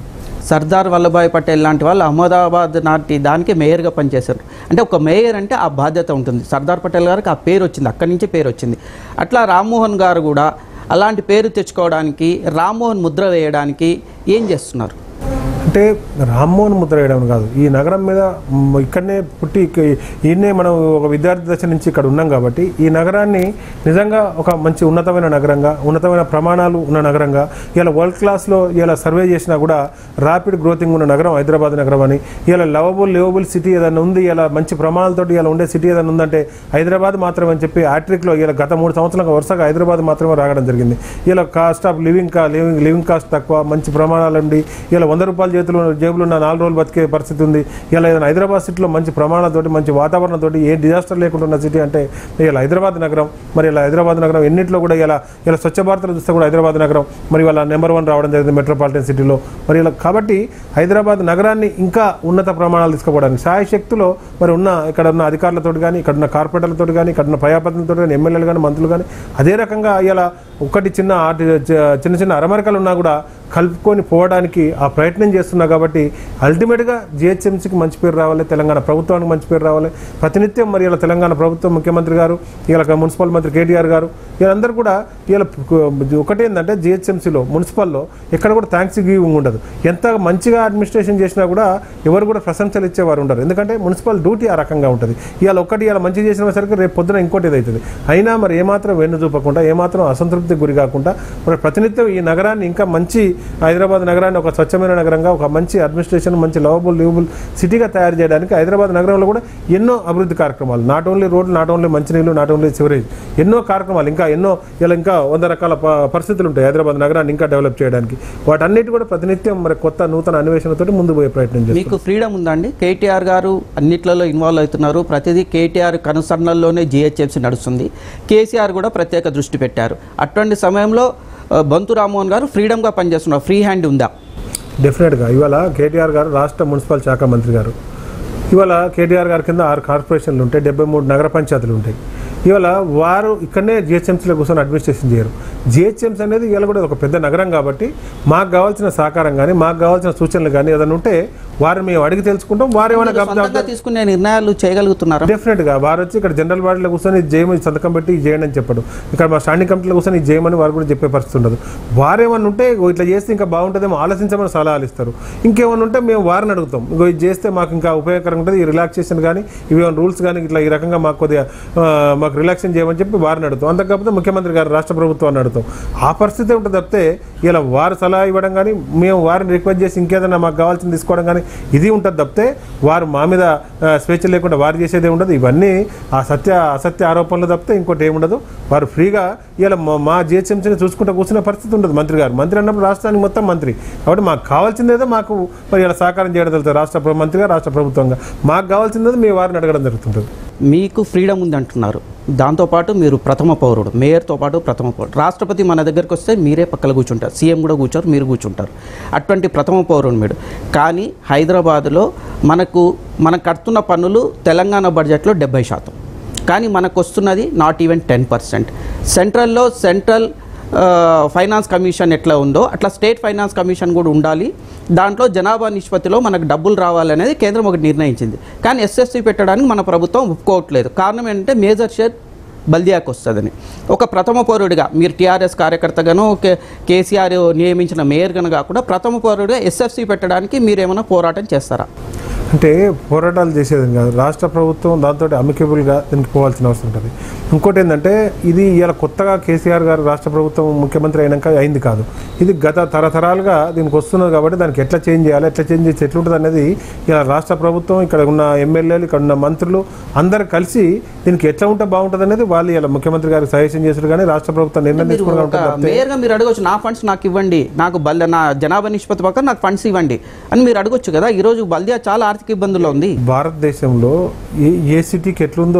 A: సర్దార్ వల్లభాయ్ పటేల్ లాంటి వాళ్ళు అహ్మదాబాద్ నాటి దానికి మేయర్గా పనిచేశారు అంటే ఒక మేయర్ అంటే ఆ బాధ్యత ఉంటుంది సర్దార్ పటేల్ గారికి ఆ పేరు వచ్చింది అక్కడి నుంచి పేరు వచ్చింది అట్లా రామ్మోహన్ గారు కూడా అలాంటి పేరు తెచ్చుకోవడానికి రామ్మోహన్ ముద్ర వేయడానికి ఏం చేస్తున్నారు
B: అంటే రామ్మోహన్ ముద్ర వేయడం కాదు ఈ నగరం మీద మ్, ఇక్కడనే పుట్టి ఇక్క- ఈయన్నే మనం ఒక విద్యార్థి దశ నుంచి ఇక్కడ ఉన్నాం కాబట్టి ఈ నగరాన్ని నిజంగా ఒక మంచి ఉన్నతమైన నగరంగా ఉన్నతమైన ప్రమాణాలు ఉన్న నగరంగా ఇలా వరల్డ్ క్లాస్లో ఇలా సర్వే చేసినా కూడా ర్యాపిడ్ గ్రోతింగ్ ఉన్న నగరం హైదరాబాద్ నగరం అని ఇలా లవబుల్ లివబుల్ సిటీ ఏదైనా ఉంది ఇలా మంచి ప్రమాణాలతోటి ఇలా ఉండే సిటీ ఏదైనా ఉందంటే హైదరాబాద్ మాత్రమే అని చెప్పి హ్యాట్రిక్లో ఇలా గత మూడు సంవత్సరాలుగా వరుసగా హైదరాబాద్ మాత్రమే రావడం జరిగింది ఇలా కాస్ట్ ఆఫ్ లివింగ్ కా లివింగ్ లివింగ్ కాస్ట్ తక్కువ మంచి ప్రమాణాలు ఉండి ఇలా వంద రూపాయల చేతులు జేబులు ఉన్న నాలుగు రోజులు బతికే పరిస్థితి ఉంది ఇలా ఏదైనా హైదరాబాద్ సిటీలో మంచి ప్రమాణాలతోటి మంచి వాతావరణంతో ఏ డిజాస్టర్ లేకుండా ఉన్న సిటీ అంటే ఇలా హైదరాబాద్ నగరం మరి ఇలా హైదరాబాద్ నగరం ఎన్నింటిలో కూడా ఇలా ఇలా స్వచ్ఛ భారత్లో చూస్తే కూడా హైదరాబాద్ నగరం మరి వాళ్ళ నెంబర్ వన్ రావడం జరిగింది మెట్రోపాలిటన్ సిటీలో మరి ఇలా కాబట్టి హైదరాబాద్ నగరాన్ని ఇంకా ఉన్నత ప్రమాణాలు తీసుకోవడానికి శాయశక్తిలో మరి ఉన్న ఇక్కడ ఉన్న అధికారులతో కానీ ఇక్కడ ఉన్న కార్పొరేటర్లతో కానీ ఇక్కడ ఉన్న ప్రజాప్రతినిధులతో కానీ ఎమ్మెల్యేలు కానీ మంత్రులు కానీ అదే రకంగా ఇలా ఒకటి చిన్న ఆటి చ- చిన్న చిన్న అరమరికలు ఉన్నా కూడా కలుపుకొని పోవడానికి ఆ ప్రయత్నం చేస్తున్నా కాబట్టి అల్టిమేట్గా జిహెచ్ఎంసీకి మంచి పేరు రావాలి తెలంగాణ ప్రభుత్వానికి మంచి పేరు రావాలి ప్రతినిత్యం మరి ఇలా తెలంగాణ ప్రభుత్వం ముఖ్యమంత్రి గారు ఇలా మున్సిపల్ మంత్రి కేటీఆర్ గారు వీళ్ళందరూ కూడా ఇలా ఒకటేంటంటే జిహెచ్ఎంసీలో మున్సిపల్లో ఎక్కడ కూడా థ్యాంక్స్ గివింగ్ ఉండదు ఎంత మంచిగా అడ్మినిస్ట్రేషన్ చేసినా కూడా ఎవరు కూడా ప్రశంసలు ఇచ్చేవారు ఉండరు ఎందుకంటే మున్సిపల్ డ్యూటీ ఆ రకంగా ఉంటుంది ఇవాళ ఒకటి ఇలా మంచి చేసిన సరికి రేపు పొద్దున ఇంకోటి అవుతుంది అయినా మరి ఏమాత్రం వెన్ను చూపకుండా ఏమాత్రం అసంతృప్తికి గురి కాకుండా మరి ప్రతినిత్యం ఈ నగరాన్ని ఇంకా మంచి హైదరాబాద్ నగరాన్ని ఒక స్వచ్ఛమైన నగరంగా ఒక మంచి అడ్మినిస్ట్రేషన్ మంచి లవబుల్ లివబుల్ సిటీగా తయారు చేయడానికి హైదరాబాద్ నగరంలో కూడా ఎన్నో అభివృద్ధి కార్యక్రమాలు నాట్ ఓన్లీ రోడ్లు నాట్ ఓన్లీ మంచినీళ్ళు నాట్ ఓన్లీ సివరేజ్ ఎన్నో కార్యక్రమాలు ఇంకా ఎన్నో ఇలా ఇంకా వంద రకాల ప- పరిస్థితులు ఉంటాయి హైదరాబాద్ నగరాన్ని ఇంకా డెవలప్ చేయడానికి వాటన్నిటి కూడా ప్రతినిత్యం మరి కొత్త నూతన అన్వేషణతో ముందు పోయే ప్రయత్నం చేస్తాం
A: మీకు ఫ్రీడమ్ ఉందండి కేటీఆర్ గారు అన్నిట్లలో ఇన్వాల్వ్ అవుతున్నారు ప్రతిదీ కేటీఆర్ కనుసన్నల్లోనే జిహెచ్ఎంసీ నడుస్తుంది కేసీఆర్ కూడా ప్రత్యేక దృష్టి పెట్టారు అటువంటి సమయంలో ఆ, బంతు రామ్మోహన్ గారు ఫ్రీడమ్గా పనిచేస్తున్నారు ఫ్రీ హ్యాండ్ ఉందా
B: డెఫినెట్గా ఇవాళ కేటీఆర్ గారు రాష్ట్ర మున్సిపల్ శాఖ మంత్రి గారు ఇవాళ కేటీఆర్ గారి కింద ఆరు కార్పొరేషన్లు ఉంటాయి డెబ్బై మూడు నగర పంచాయతీలు ఉంటాయి ఇవాళ వారు ఇక్కడనే జిహెచ్ఎంసీలో కూర్చొని అడ్మినిస్ట్రేషన్ చేయరు జిహెచ్ఎంసీ అనేది ఇవాళ కూడా ఒక పెద్ద నగరం కాబట్టి మాకు కావాల్సిన సహకారం కానీ మాకు కావాల్సిన సూచనలు కానీ ఏదైనా ఉంటే వారిని మేము అడిగి తెలుసుకుంటాం వారు ఏమైనా
A: మీరు సొంతంగా తీసుకునే నిర్ణయాలు చేయగలుగుతున్నారా
B: డెఫినెట్ గా వారు వచ్చి ఇక్కడ జనరల్ బాడీలో కూర్చొని ఇది చేయమని సంతకం పెట్టి ఇది చేయండి అని చెప్పడు ఇక్కడ మా స్టాండింగ్ కమిటీలో కూర్చొని ఇది చేయమని వారు కూడా చెప్పే పరిస్థితి ఉండదు వారేమన్నా ఉంటే ఇగో ఇట్లా చేస్తే ఇంకా బాగుంటుందేమో ఆలోచించమని సలహాలు ఇస్తారు ఇంకేమన్నా ఉంటే మేము వారిని అడుగుతాం ఇగో ఇది చేస్తే మాకు ఇంకా ఉపయోగకరంగా ఉంటుంది ఈ రిలాక్సేషన్ కానీ ఇవి రూల్స్ కానీ ఇట్లా ఈ రకంగా మాకు కొద్దిగా ఆ, మాకు రిలాక్సేషన్ చేయమని చెప్పి వారిని అడుగుతాం అంత కాకపోతే ముఖ్యమంత్రి గారు రాష్ట్ర ప్రభుత్వాన్ని అడుగుతాం ఆ పరిస్థితి ఉంటుంది తప్పితే ఇలా వారు సలహా ఇవ్వడం కానీ మేము వారిని రిక్వెస్ట్ చేసి ఇంకేదైనా మాకు కావాల్సింది తీసుకోవడం కానీ ఇది ఉంటుంది తప్పితే వారు మా మీద ఆ, స్వేచ్ఛ లేకుండా వారు చేసేది ఉండదు ఇవన్నీ ఆ సత్య అసత్య ఆరోపణలు తప్పితే ఇంకోటి ఏముండదు వారు ఫ్రీగా ఇలా మా- మా జిహెచ్ఎంసీని చూసుకుంటూ కూర్చునే పరిస్థితి ఉండదు మంత్రి గారు మంత్రి అన్నప్పుడు రాష్ట్రానికి మొత్తం మంత్రి కాబట్టి మాకు కావాల్సిందేదో మాకు మరి ఇలా సహకారం చేయడం జరుగుతుంది రాష్ట్ర ప్ర- మంత్రిగా రాష్ట్ర ప్రభుత్వంగా మాకు కావాల్సిందేదో మీ వారిని అడగడం జరుగుతుంటుంది
A: మీకు ఫ్రీడమ్ ఉంది అంటున్నారు దాంతోపాటు మీరు ప్రథమ పౌరుడు మేయర్తో పాటు ప్రథమ పౌరుడు రాష్ట్రపతి మన దగ్గరికి వస్తే మీరే పక్కన కూర్చుంటారు సీఎం కూడా కూర్చోరు మీరు కూర్చుంటారు అటువంటి ప్రథమ పౌరుడు మీరు కానీ హైదరాబాదులో మనకు మనం కడుతున్న పన్నులు తెలంగాణ బడ్జెట్లో డెబ్బై శాతం కానీ మనకు వస్తున్నది నాట్ ఈవెన్ టెన్ పర్సెంట్ సెంట్రల్లో సెంట్రల్ ఆ, ఫైనాన్స్ కమిషన్ ఎట్లా ఉందో అట్లా స్టేట్ ఫైనాన్స్ కమిషన్ కూడా ఉండాలి దాంట్లో జనాభా నిష్పత్తిలో మనకు డబ్బులు రావాలనేది కేంద్రం ఒకటి నిర్ణయించింది కానీ ఎస్ఎస్సి పెట్టడానికి మన ప్రభుత్వం ఒప్పుకోవట్లేదు కారణం ఏంటంటే మేజర్ షేర్ బల్దియాకు వస్తుందని ఒక ప్రథమ పౌరుడిగా మీరు టీఆర్ఎస్ కార్యకర్తగాను కే కేసీఆర్ నియమించిన మేయర్గాను కాకుండా ప్రథమ పౌరుడిగా ఎస్ఎఫ్సి పెట్టడానికి మీరు ఏమైనా పోరాటం చేస్తారా
B: అంటే పోరాటాలు చేసేది కాదు రాష్ట్ర ప్రభుత్వం దాంతో అమికబుల్గా దీనికి పోవాల్సిన అవసరం ఉంటుంది ఇంకోటి ఏంటంటే ఇది ఇలా కొత్తగా కేసీఆర్ గారు రాష్ట్ర ప్రభుత్వం ముఖ్యమంత్రి అయినాక అయింది కాదు ఇది గత తరతరాలుగా దీనికి వస్తున్నది కాబట్టి దానికి ఎట్లా చేంజ్ చేయాలి ఎట్లా చేంజ్ చేసి ఎట్లుంటుంది అనేది ఇలా రాష్ట్ర ప్రభుత్వం ఇక్కడ ఉన్న ఎమ్మెల్యేలు ఇక్కడ ఉన్న మంత్రులు అందరు కలిసి దీనికి ఎట్లా ఉంటే బాగుంటుంది అనేది వాళ్ళు ఇలా ముఖ్యమంత్రి గారికి సజెషన్ చేసుడు కానీ రాష్ట్ర ప్రభుత్వం నిర్ణయం
A: మీరు
B: తీసుకుని
A: ఒక
B: ఉంటుంది తప్పితే
A: మేయర్గా మీరు అడగొచ్చు నా ఫండ్స్ నాకు ఇవ్వండి నాకు బల్ నా జనాభా నిష్పత్తి పక్కన నాకు ఫండ్స్ ఇవ్వండి అని మీరు అడగొచ్చు కదా ఈరోజు బల్దియా చాలా ఆర్థిక ఇబ్బందుల్లో ఉంది
B: భారతదేశంలో ఏ ఏ సిటీకి ఎట్లుందో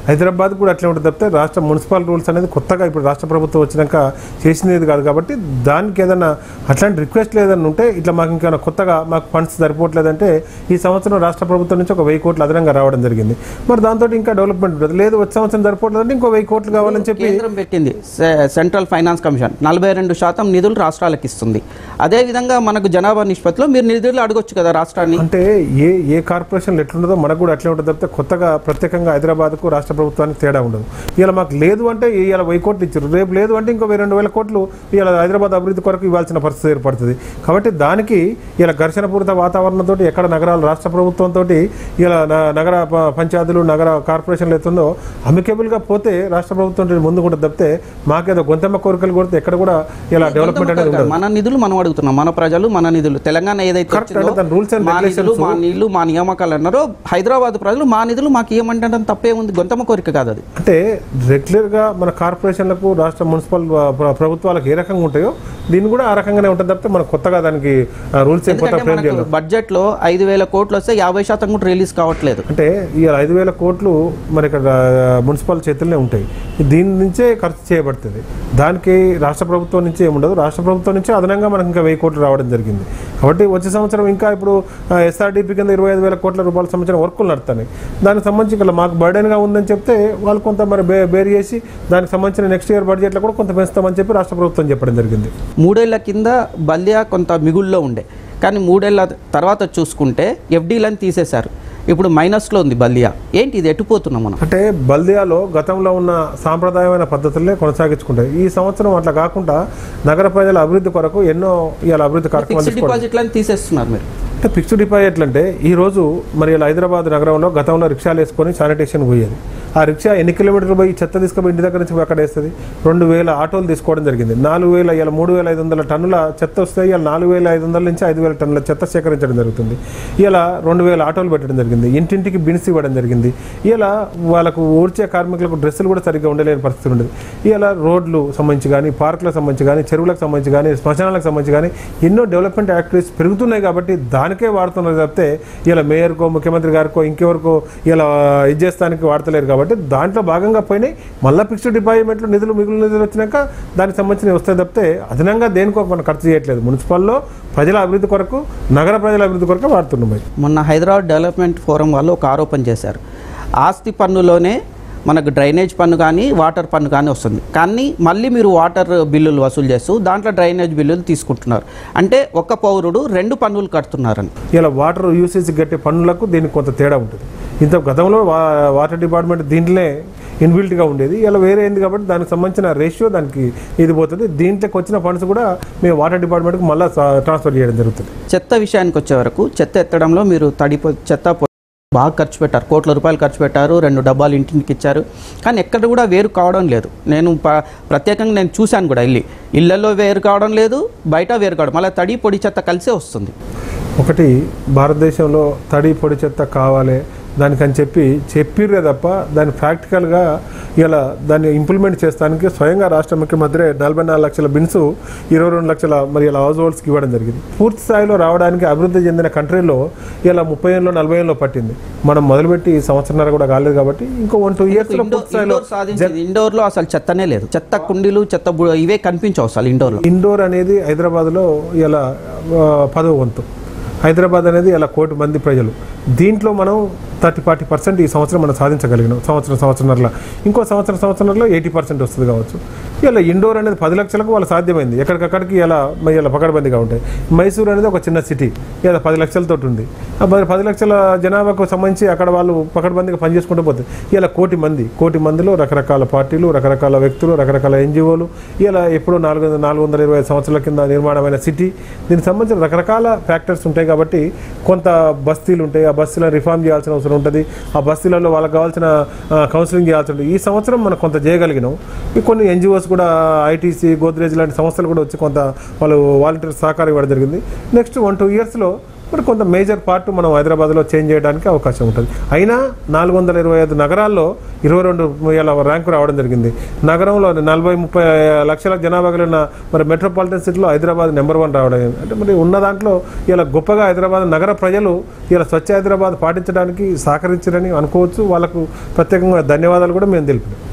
B: హైదరాబాద్ కూడా అట్లే ఉంటుంది తప్పితే రాష్ట్ర మున్సిపల్ రూల్స్ అనేది కొత్తగా ఇప్పుడు రాష్ట్ర ప్రభుత్వం వచ్చినాక చేసినది కాదు కాబట్టి దానికి ఏదైనా అట్లాంటి రిక్వెస్ట్ లేదని ఉంటే ఇట్లా మాకు ఇంకా కొత్తగా మాకు ఫండ్స్ సరిపోవట్లేదంటే ఈ సంవత్సరం రాష్ట్ర ప్రభుత్వం నుంచి ఒక వెయ్యి కోట్లు అదనంగా రావడం జరిగింది మరి దాంతో ఇంకా డెవలప్మెంట్ ఉంటుంది లేదు వచ్చే సంవత్సరం సరిపోవట్లేదంటే ఇంకో వెయ్యి కోట్లు కావాలని చెప్పి
A: కేంద్రం పెట్టింది సె- సెంట్రల్ ఫైనాన్స్ కమిషన్ నలభై రెండు శాతం నిధులు రాష్ట్రాలకు ఇస్తుంది అదేవిధంగా మనకు జనాభా నిష్పత్తిలో మీరు నిధులు అడగొచ్చు కదా రాష్ట్రాన్ని
B: అంటే ఏ ఏ కార్పొరేషన్లు ఎట్లుంటుందో మనకు కూడా అట్లే ఉంటుంది తప్పితే కొత్తగా ప్రత్యేకంగా హైదరాబాద్కు రాష్ట్ర ప్రభుత్వానికి తేడా ఉండదు ఇలా మాకు లేదు అంటే ఇలా వెయ్యి కోట్లు ఇచ్చారు రేపు లేదు అంటే ఇంకో వెయ్యి రెండు వేల కోట్లు ఇలా హైదరాబాద్ అభివృద్ధి కొరకు ఇవ్వాల్సిన పరిస్థితి ఏర్పడుతుంది కాబట్టి దానికి ఇలా ఘర్షణపూరిత వాతావరణంతో ఎక్కడ నగరాలు రాష్ట్ర ప్రభుత్వంతో ఇలా న- నగర ప- పంచాయతీలు నగర కార్పొరేషన్లు ఎత్తుందో అమికేబుల్గా పోతే రాష్ట్ర ప్రభుత్వం ముందుకు ఉంటుంది తప్పితే మాకేదో గొంతెమ్మ కోరికలు కొడితే ఎక్కడ కూడా ఇలా డెవలప్మెంట్ అనేది ఉండదు
A: మన నిధులు మనం అడుగుతున్నాం మన ప్రజలు మన నిధులు తెలంగాణ ఏదైతే
B: Correct.
A: వచ్చిందో,
B: అంటే దాని rules and
A: మా నిధులు
B: regulations-
A: మా నీళ్లు మా నియామకాలు అన్నారో హైదరాబాద్ ప్రజలు మా నిధులు మాకు ఇవ్వమంటే తప్పే ఉంది గొంతమ్మ కోరిక కాదు అది
B: అంటే రెగ్యులర్గా మన కార్పొరేషన్లకు రాష్ట్ర మున్సిపల్ ప్ర- ప్రభుత్వాలకు ఏ రకంగా ఉంటాయో దీన్ని కూడా ఆ రకంగానే ఉంటుంది తప్పితే మనం కొత్తగా దానికి రూల్స్ ఏం కొత్త
A: ఎందుకంటే
B: ఫ్రేమ్
A: మనకు
B: చేయలేదు
A: బడ్జెట్ లో ఐదు వేల కోట్లు వస్తే యాభై శాతం కూడా రిలీజ్ కావట్లేదు
B: అంటే ఈ ఐదు వేల కోట్లు మరి ఇక్కడ ఆ, మున్సిపల్ చేతుల్లోనే ఉంటాయి దీని నుంచే ఖర్చు చేయబడుతుంది దానికి రాష్ట్ర ప్రభుత్వం నుంచి ఏముండదు రాష్ట్ర ప్రభుత్వం నుంచి అదనంగా మనకి ఇంకా వెయ్యి కోట్లు రావడం జరిగింది కాబట్టి వచ్చే సంవత్సరం ఇంకా ఇప్పుడు ఎస్ఆర్డీపీ కింద ఇరవై ఐదు వేల కోట్ల రూపాయల సంబంధించిన వర్కులు నడుతున్నాయి దానికి సంబంధించి ఇక్కడ మాకు బర్డెన్గా ఉందని చెప్తే వాళ్ళు కొంత మరి బే బేర్ చేసి దానికి సంబంధించిన నెక్స్ట్ ఇయర్ బడ్జెట్లో కూడా కొంత పెంచుతామని చెప్పి రాష్ట్ర ప్రభుత్వం చెప్పడం జరిగింది
A: మూడేళ్ల కింద బల్దియా కొంత మిగుల్లో ఉండే కానీ మూడేళ్ల తర్వాత చూసుకుంటే ఎఫ్డీలను తీసేశారు ఇప్పుడు మైనస్లో ఉంది బల్దియా ఏంటి ఇది ఎట్టుపోతున్నాం మనం
B: అంటే బల్దియాలో గతంలో ఉన్న సాంప్రదాయమైన పద్ధతులనే కొనసాగించుకుంటాయి ఈ సంవత్సరం అట్లా కాకుండా నగర ప్రజల అభివృద్ధి కొరకు ఎన్నో ఇవాళ అభివృద్ధి కార్యక్రమాలు
A: ఫిక్స్డ్
B: తీసుకోవడం
A: డిపాజిట్లను తీసేస్తున్నారు మీరు
B: అంటే ఫిక్స్డ్ డిపాజిట్లు అంటే ఈ రోజు మరి ఇలా హైదరాబాద్ నగరంలో గతంలో రిక్షాలు వేసుకొని శానిటేషన్ పోయేది ఆ రిక్షా ఎన్ని కిలోమీటర్లు పోయి చెత్త తీసుకుపోయి ఇంటి దగ్గర నుంచి పోయి అక్కడ వేస్తుంది రెండు వేల ఆటోలు తీసుకోవడం జరిగింది నాలుగు వేల ఇలా మూడు వేల ఐదు వందల టన్నుల చెత్త వస్తే ఇలా నాలుగు వేల ఐదు వందల నుంచి ఐదు వేల టన్నుల చెత్త సేకరించడం జరుగుతుంది ఇలా రెండు వేల ఆటోలు పెట్టడం జరిగింది ఇంటింటికి బిన్స్ ఇవ్వడం జరిగింది ఇలా వాళ్ళకు ఊడ్చే కార్మికులకు డ్రెస్సులు కూడా సరిగ్గా ఉండలేని పరిస్థితి ఉండేది ఇలా రోడ్లు సంబంధించి కానీ పార్కులకు సంబంధించి కానీ చెరువులకు సంబంధించి కానీ శ్మశానాలకు సంబంధించి కానీ ఎన్నో డెవలప్మెంట్ యాక్టివిటీస్ పెరుగుతున్నాయి కాబట్టి దానికే వాడుతున్నారు తప్పితే ఇలా మేయర్కో ముఖ్యమంత్రి గారికో ఇంకెవరికో ఇలా ఇది చేస్తానికి వాడతలేరు కాబట్టి దాంట్లో భాగంగా పోయినాయి మళ్ళీ ఫిక్స్డ్ డిపాజిట్మెంట్లో నిధులు మిగులు నిధులు వచ్చినాక దానికి సంబంధించినవి వస్తాయి తప్పితే అదనంగా దేనికో మనం ఖర్చు చేయట్లేదు మున్సిపల్లో ప్రజల అభివృద్ధి కొరకు నగర ప్రజల అభివృద్ధి కొరకు వాడుతున్నాం అవి.
A: మొన్న హైదరాబాద్ డెవలప్మెంట్ ఫోరం వాళ్ళు ఒక ఆరోపణ చేశారు ఆస్తి పన్నులోనే మనకు డ్రైనేజ్ పన్ను కానీ వాటర్ పన్ను కానీ వస్తుంది కానీ మళ్ళీ మీరు వాటర్ బిల్లులు వసూలు చేస్తూ దాంట్లో డ్రైనేజ్ బిల్లులు తీసుకుంటున్నారు అంటే ఒక పౌరుడు రెండు పన్నులు కడుతున్నారని
B: ఇలా వాటర్ యూసేజ్ కట్టే పన్నులకు దీనికి కొంత తేడా ఉంటుంది ఇంత గతంలో వా వాటర్ డిపార్ట్మెంట్ దీంట్లోనే ఇన్బిల్ట్గా ఉండేది ఇలా వేరే అయింది కాబట్టి దానికి సంబంధించిన రేషియో దానికి ఇది పోతుంది దీంట్లోకి వచ్చిన ఫండ్స్ కూడా మేము వాటర్ డిపార్ట్మెంట్కి మళ్ళీ ట్రాన్స్ఫర్ చేయడం జరుగుతుంది
A: చెత్త విషయానికి వచ్చే వరకు చెత్త ఎత్తడంలో మీరు తడిపో చెత్త పొ- బాగా ఖర్చు పెట్టారు కోట్ల రూపాయలు ఖర్చు పెట్టారు రెండు డబ్బాలు ఇంటికి ఇచ్చారు కానీ ఎక్కడ కూడా వేరు కావడం లేదు నేను ప- ప్రత్యేకంగా నేను చూశాను కూడా ఇల్లు ఇళ్లలో వేరు కావడం లేదు బయట వేరు కావడం మళ్ళీ తడి పొడి చెత్త కలిసే వస్తుంది
B: ఒకటి భారతదేశంలో తడి పొడి చెత్త కావాలి దానికని చెప్పి చెప్పిర్రే తప్ప దాన్ని ప్రాక్టికల్గా ఇలా దాన్ని ఇంప్లిమెంట్ చేస్తానికి స్వయంగా రాష్ట్ర ముఖ్యమంత్రి నలభై నాలుగు లక్షల బిన్స్ ఇరవై రెండు లక్షల మరి ఇలా హౌస్ హోల్డ్స్కి ఇవ్వడం జరిగింది పూర్తి స్థాయిలో రావడానికి అభివృద్ధి చెందిన కంట్రీలో ఇలా ముప్పై ఏళ్ళలో నలభై ఏళ్ళలో పట్టింది మనం మొదలుపెట్టి సంవత్సరంన్నర కూడా కాలేదు కాబట్టి ఇంకో వన్ టూ ఇయర్స్లో
A: ఇండోర్
B: పూర్తి స్థాయిలో
A: ఇండోర్ సాధించింది ఇండోర్లో అసలు చెత్తనే లేదు చెత్త కుండీలు చెత్త బు- ఇవే కనిపించవు అసలు ఇండోర్లో
B: ఇండోర్ అనేది హైదరాబాద్లో ఇలా ఆ, పదవ వంతు హైదరాబాద్ అనేది ఇలా కోటి మంది ప్రజలు దీంట్లో మనం థర్టీ ఫార్టీ పర్సెంట్ ఈ సంవత్సరం మనం సాధించగలిగినాం సంవత్సరం సంవత్సరంన్నరలో ఇంకో సంవత్సరం సంవత్సరంలో ఎయిటీ పర్సెంట్ వస్తుంది కావచ్చు ఇలా ఇండోర్ అనేది పది లక్షలకు వాళ్ళు సాధ్యమైంది ఎక్కడికక్కడికి ఇలా మ- ఇలా పకడ్బందీగా ఉంటాయి మైసూర్ అనేది ఒక చిన్న సిటీ ఇలా పది లక్షలతో ఉంది ఆ పది- పది లక్షల జనాభాకు సంబంధించి అక్కడ వాళ్ళు పకడ్బందీగా పనిచేసుకుంటూ పోతుంది ఇలా కోటి మంది కోటి మందిలో రకరకాల పార్టీలు రకరకాల వ్యక్తులు రకరకాల ఎన్జిఓలు ఇలా ఎప్పుడో నాలుగు వందల నాలుగు వందల ఇరవై ఐదు సంవత్సరాల కింద నిర్మాణమైన సిటీ దీనికి సంబంధించిన రకరకాల ఫ్యాక్టర్స్ ఉంటాయి కాబట్టి కొంత బస్తీలు ఉంటాయి ఆ బస్తీలను రిఫార్మ్ చేయాల్సిన అవసరం ఉంటుంది ఆ బస్తీలలో వాళ్ళకి కావాల్సిన ఆ, కౌన్సిలింగ్ చేయాల్సి ఉంటుంది ఈ సంవత్సరం మనం కొంత చేయగలిగినాం ఈ కొన్ని ఎన్జిఓస్ కూడా ఐటీసీ గోద్రేజ్ లాంటి సంస్థలు కూడా వచ్చి కొంత వాళ్ళు వాలంటీర్ సహకారం ఇవ్వడం జరిగింది నెక్స్ట్ వన్ టూ ఇయర్స్లో మరి కొంత మేజర్ పార్ట్ మనం హైదరాబాద్లో చేంజ్ చేయడానికి అవకాశం ఉంటుంది అయినా నాలుగు వందల ఇరవై ఐదు నగరాల్లో ఇరవై రెండు ఇలా ర్యాంకు రావడం జరిగింది నగరంలో నలభై ముప్పై లక్షల జనాభా కలిగిన మరి మెట్రోపాలిటన్ సిటీలో హైదరాబాద్ నెంబర్ వన్ రావడం అంటే మరి ఉన్న దాంట్లో ఇలా గొప్పగా హైదరాబాద్ నగర ప్రజలు ఇలా స్వచ్ఛ హైదరాబాద్ పాటించడానికి సహకరించారని అనుకోవచ్చు వాళ్ళకు ప్రత్యేకంగా ధన్యవాదాలు కూడా మేము తెలిపినాం